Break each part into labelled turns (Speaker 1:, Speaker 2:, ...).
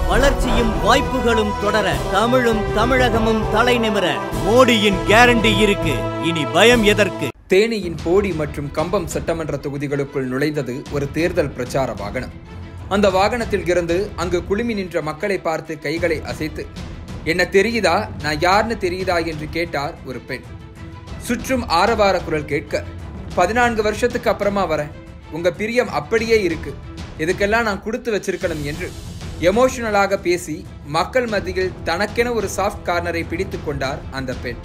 Speaker 1: வளர்ச்சியும் வாய்ப்புகளும் தொடர தமிழும் தமிழகமும் தலைநிமிர மோடியின் கேரண்டி இருக்கு இனி பயம் எதற்கு
Speaker 2: தேனியின் போடி மற்றும் கம்பம் சட்டமன்ற தொகுதிகளுக்குள் நுழைந்தது ஒரு தேர்தல் பிரச்சார வாகனம் அந்த வாகனத்தில் இருந்து அங்கு குழுமி நின்ற மக்களை பார்த்து கைகளை அசைத்து என்ன தெரியுதா நான் யாருன்னு தெரியுதா என்று கேட்டார் ஒரு பெண் சுற்றும் ஆரவார குரல் கேட்க பதினான்கு வருஷத்துக்கு அப்புறமா வரேன் உங்க பிரியம் அப்படியே இருக்கு இதுக்கெல்லாம் நான் கொடுத்து வச்சிருக்கணும் என்று எமோஷனலாக பேசி மக்கள் மத்தியில் தனக்கென ஒரு சாஃப்ட் கார்னரை பிடித்துக் கொண்டார் அந்த பெண்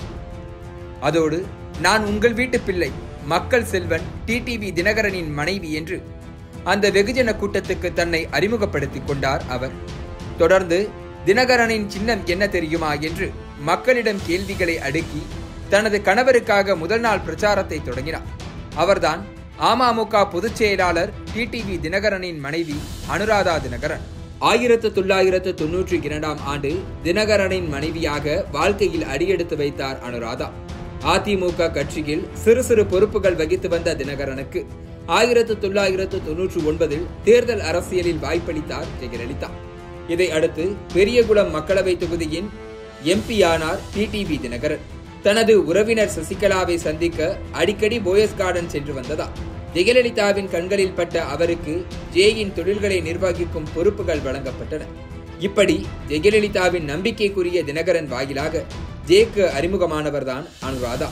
Speaker 2: அதோடு நான் உங்கள் வீட்டு பிள்ளை மக்கள் செல்வன் டிடிவி தினகரனின் மனைவி என்று அந்த வெகுஜன கூட்டத்துக்கு தன்னை அறிமுகப்படுத்திக் கொண்டார் அவர் தொடர்ந்து தினகரனின் சின்னம் என்ன தெரியுமா என்று மக்களிடம் கேள்விகளை அடுக்கி தனது கணவருக்காக முதல் நாள் பிரச்சாரத்தை தொடங்கினார் அவர்தான் அமமுக பொதுச் செயலாளர் டிடிவி தினகரனின் மனைவி அனுராதா தினகரன் ஆயிரத்து தொள்ளாயிரத்து தொன்னூற்றி இரண்டாம் ஆண்டு தினகரனின் மனைவியாக வாழ்க்கையில் அடியெடுத்து வைத்தார் அனுராதா அதிமுக கட்சியில் சிறு சிறு பொறுப்புகள் வகித்து வந்த தினகரனுக்கு ஆயிரத்து தொள்ளாயிரத்து தொன்னூற்றி ஒன்பதில் தேர்தல் அரசியலில் வாய்ப்பளித்தார் ஜெயலலிதா இதை அடுத்து பெரியகுளம் மக்களவை தொகுதியின் எம்பி ஆனார் டிடிவி தினகரன் தனது உறவினர் சசிகலாவை சந்திக்க அடிக்கடி போயஸ் கார்டன் சென்று வந்ததா ஜெயலலிதாவின் கண்களில் பட்ட அவருக்கு ஜேயின் தொழில்களை நிர்வகிக்கும் பொறுப்புகள் வழங்கப்பட்டன இப்படி ஜெயலலிதாவின் நம்பிக்கைக்குரிய தினகரன் வாயிலாக ஜேக்கு அறிமுகமானவர்தான் அனுராதா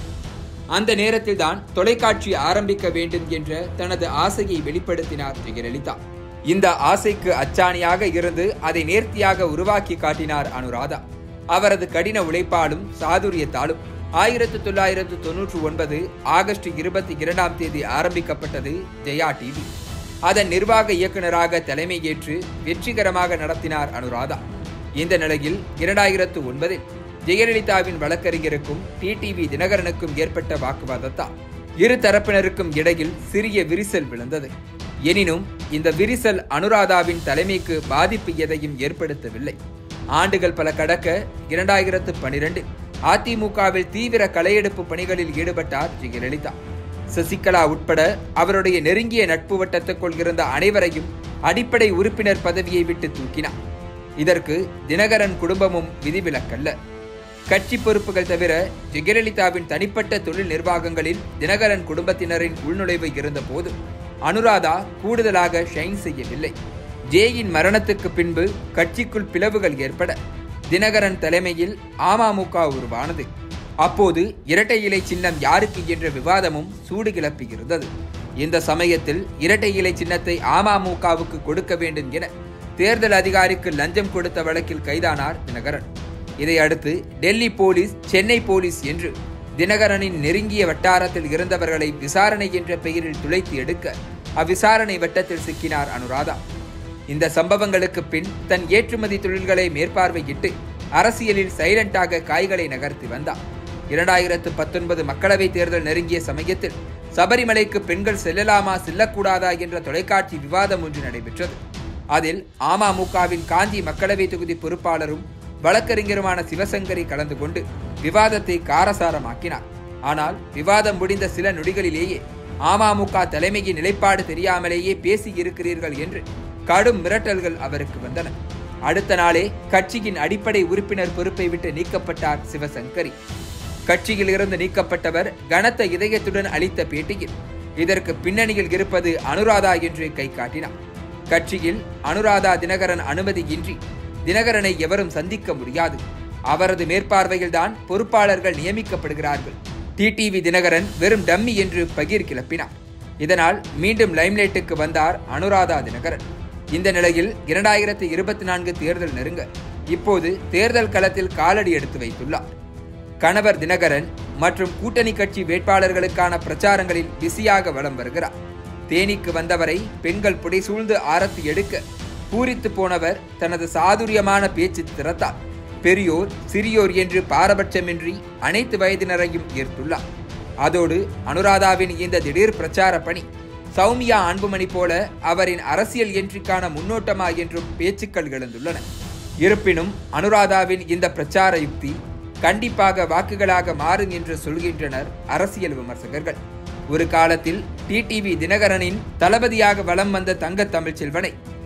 Speaker 2: அந்த நேரத்தில் தான் தொலைக்காட்சி ஆரம்பிக்க வேண்டும் என்ற தனது ஆசையை வெளிப்படுத்தினார் ஜெயலலிதா இந்த ஆசைக்கு அச்சாணியாக இருந்து அதை நேர்த்தியாக உருவாக்கி காட்டினார் அனுராதா அவரது கடின உழைப்பாலும் சாதுரியத்தாலும் ஆயிரத்து தொள்ளாயிரத்து தொன்னூற்றி ஒன்பது ஆகஸ்ட் இருபத்தி இரண்டாம் தேதி ஆரம்பிக்கப்பட்டது ஜெயா டிவி அதன் நிர்வாக இயக்குநராக தலைமையேற்று வெற்றிகரமாக நடத்தினார் அனுராதா இந்த நிலையில் இரண்டாயிரத்து ஒன்பதில் ஜெயலலிதாவின் வழக்கறிஞருக்கும் டிடிவி தினகரனுக்கும் ஏற்பட்ட வாக்குவாதத்தால் இரு தரப்பினருக்கும் இடையில் சிறிய விரிசல் விழுந்தது எனினும் இந்த விரிசல் அனுராதாவின் தலைமைக்கு பாதிப்பு எதையும் ஏற்படுத்தவில்லை ஆண்டுகள் பல கடக்க இரண்டாயிரத்து பனிரெண்டு அதிமுகவில் தீவிர களையெடுப்பு பணிகளில் ஈடுபட்டார் ஜெயலலிதா சசிகலா உட்பட அவருடைய நெருங்கிய நட்பு வட்டத்துக்குள் இருந்த அனைவரையும் அடிப்படை உறுப்பினர் பதவியை விட்டு தூக்கினார் இதற்கு தினகரன் குடும்பமும் விதிவிலக்கல்ல கட்சி பொறுப்புகள் தவிர ஜெயலலிதாவின் தனிப்பட்ட தொழில் நிர்வாகங்களில் தினகரன் குடும்பத்தினரின் உள்நுழைவு இருந்தபோது அனுராதா கூடுதலாக ஷைன் செய்யவில்லை ஜேயின் மரணத்துக்கு பின்பு கட்சிக்குள் பிளவுகள் ஏற்பட தினகரன் தலைமையில் அமமுக உருவானது அப்போது இரட்டை இலை சின்னம் யாருக்கு என்ற விவாதமும் சூடு கிளப்பி இருந்தது இந்த சமயத்தில் இரட்டை இலை சின்னத்தை அமமுகவுக்கு கொடுக்க வேண்டும் என தேர்தல் அதிகாரிக்கு லஞ்சம் கொடுத்த வழக்கில் கைதானார் தினகரன் இதையடுத்து டெல்லி போலீஸ் சென்னை போலீஸ் என்று தினகரனின் நெருங்கிய வட்டாரத்தில் இருந்தவர்களை விசாரணை என்ற பெயரில் துளைத்து எடுக்க அவ்விசாரணை வட்டத்தில் சிக்கினார் அனுராதா இந்த சம்பவங்களுக்கு பின் தன் ஏற்றுமதி தொழில்களை மேற்பார்வையிட்டு அரசியலில் சைலண்டாக காய்களை நகர்த்தி வந்தார் இரண்டாயிரத்து பத்தொன்பது மக்களவைத் தேர்தல் நெருங்கிய சமயத்தில் சபரிமலைக்கு பெண்கள் செல்லலாமா செல்லக்கூடாதா என்ற தொலைக்காட்சி விவாதம் ஒன்று நடைபெற்றது அதில் அமமுகவின் காஞ்சி மக்களவை தொகுதி பொறுப்பாளரும் வழக்கறிஞருமான சிவசங்கரி கலந்து கொண்டு விவாதத்தை காரசாரமாக்கினார் ஆனால் விவாதம் முடிந்த சில நொடிகளிலேயே அமமுக தலைமையின் நிலைப்பாடு தெரியாமலேயே பேசி இருக்கிறீர்கள் என்று கடும் மிரட்டல்கள் அவருக்கு வந்தன அடுத்த நாளே கட்சியின் அடிப்படை உறுப்பினர் பொறுப்பை விட்டு நீக்கப்பட்டார் சிவசங்கரி கட்சியில் இருந்து நீக்கப்பட்டவர் கனத்த இதயத்துடன் அளித்த பேட்டியில் இதற்கு பின்னணியில் இருப்பது அனுராதா என்று கை காட்டினார் கட்சியில் அனுராதா தினகரன் அனுமதியின்றி தினகரனை எவரும் சந்திக்க முடியாது அவரது மேற்பார்வையில்தான் பொறுப்பாளர்கள் நியமிக்கப்படுகிறார்கள் டிடிவி தினகரன் வெறும் டம்மி என்று பகீர் கிளப்பினார் இதனால் மீண்டும் லைம்லைட்டுக்கு வந்தார் அனுராதா தினகரன் இந்த நிலையில் இரண்டாயிரத்தி இருபத்தி நான்கு தேர்தல் நெருங்க இப்போது தேர்தல் களத்தில் காலடி எடுத்து வைத்துள்ளார் கணவர் தினகரன் மற்றும் கூட்டணி கட்சி வேட்பாளர்களுக்கான பிரச்சாரங்களில் பிஸியாக வலம் வருகிறார் தேனிக்கு வந்தவரை பெண்கள் புடைசூழ்ந்து ஆரத்தி எடுக்க பூரித்து போனவர் தனது சாதுரியமான பேச்சு திறத்தார் பெரியோர் சிறியோர் என்று பாரபட்சமின்றி அனைத்து வயதினரையும் ஈர்த்துள்ளார் அதோடு அனுராதாவின் இந்த திடீர் பிரச்சார பணி சௌமியா அன்புமணி போல அவரின் அரசியல் என்றிக்கான முன்னோட்டமா என்றும் பேச்சுக்கள் எழுந்துள்ளன இருப்பினும் அனுராதாவின் இந்த பிரச்சார யுக்தி கண்டிப்பாக வாக்குகளாக மாறும் என்று சொல்கின்றனர் அரசியல் விமர்சகர்கள் ஒரு காலத்தில் டிடிவி தினகரனின் தளபதியாக வலம் வந்த தங்க தமிழ்ச்செல்வனை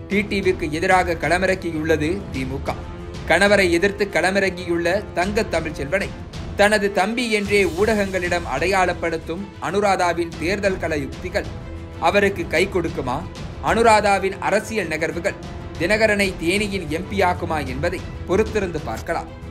Speaker 2: டிடிவிக்கு எதிராக களமிறக்கியுள்ளது திமுக கணவரை எதிர்த்து களமிறங்கியுள்ள தங்க தமிழ்ச்செல்வனை தனது தம்பி என்றே ஊடகங்களிடம் அடையாளப்படுத்தும் அனுராதாவின் தேர்தல் கள யுக்திகள் அவருக்கு கை கொடுக்குமா அனுராதாவின் அரசியல் நகர்வுகள் தினகரனை தேனியின் எம்பியாக்குமா என்பதை பொறுத்திருந்து பார்க்கலாம்